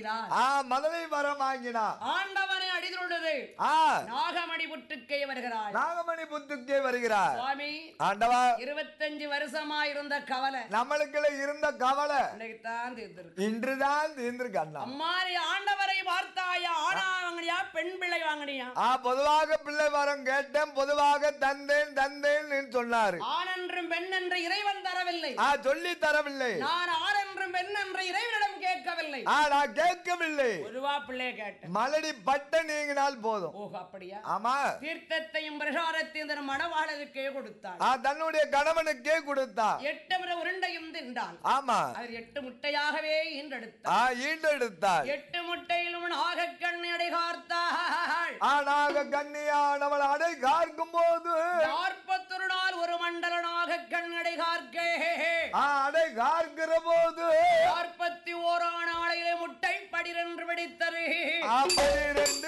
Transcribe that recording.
வாங்கினார் ஆ மதுரை வரம் வாங்கினா ஆண்டவனை அடிதுள்ளது ஆ நாகமணி புற்றுக்கே வருகிறாள் நாகமணி புத்துக்கே வருகிறார் சுவாமி ஆண்டவா இருபத்தஞ்சு வருஷமா இருந்த கவலை நம்மளுக்குள்ள இருந்த கவலை இன்னைக்கு தான் தீர்ந்திருக்கு இன்றுதான் தீர்ந்திருக்கு அண்ணா அம்மா நீ ஆண்டவரை பார்த்தாயா ஆனா வாங்கினியா பெண் பிள்ளை வாங்கினியா ஆ பொதுவாக பிள்ளை வரம் கேட்டேன் பொதுவாக தந்தேன் தந்தேன் சொன்னாரு ஆண் என்றும் பெண் என்று இறைவன் தரவில்லை ஆ சொல்லி தரவில்லை நான் ஆண் என்றும் பெண் என்று இறைவனிடம் கேட்கவில்லை ஆ நான் கேட்கவில்லை ஒருவா பிள்ளைய கேட்டேன் மலடி பட்ட நீங்கினால் போதும் ஓஹோ அப்படியா ஆமா தீர்த்தத்தையும் பிரசாரத்தையும் தன் மணவாளருக்கே கொடுத்தாள் ஆ தன்னுடைய கணவனுக்கே கொடுத்தா எட்டு முறை உருண்டையும் தின்றான் ஆமா அதில் எட்டு முட்டையாகவே ஈன்றெடுத்தான் ஆ ஈண்டெடுத்தாள் எட்டு முட்டையிலும் நாகக் கண்ணை அடைகார்த்தாள் ஆனாக கண்ணியானவள் அடை கார்க்கும் போது நாற்பத்தொரு நாள் ஒரு மண்டல நாகக் கண் அடைகார்க்கே ஆ அடை கார்க்கிற போது நாற்பத்தி ஓராம் நாளையிலே முட்டை படிரென்று வெடித்தது அப்படி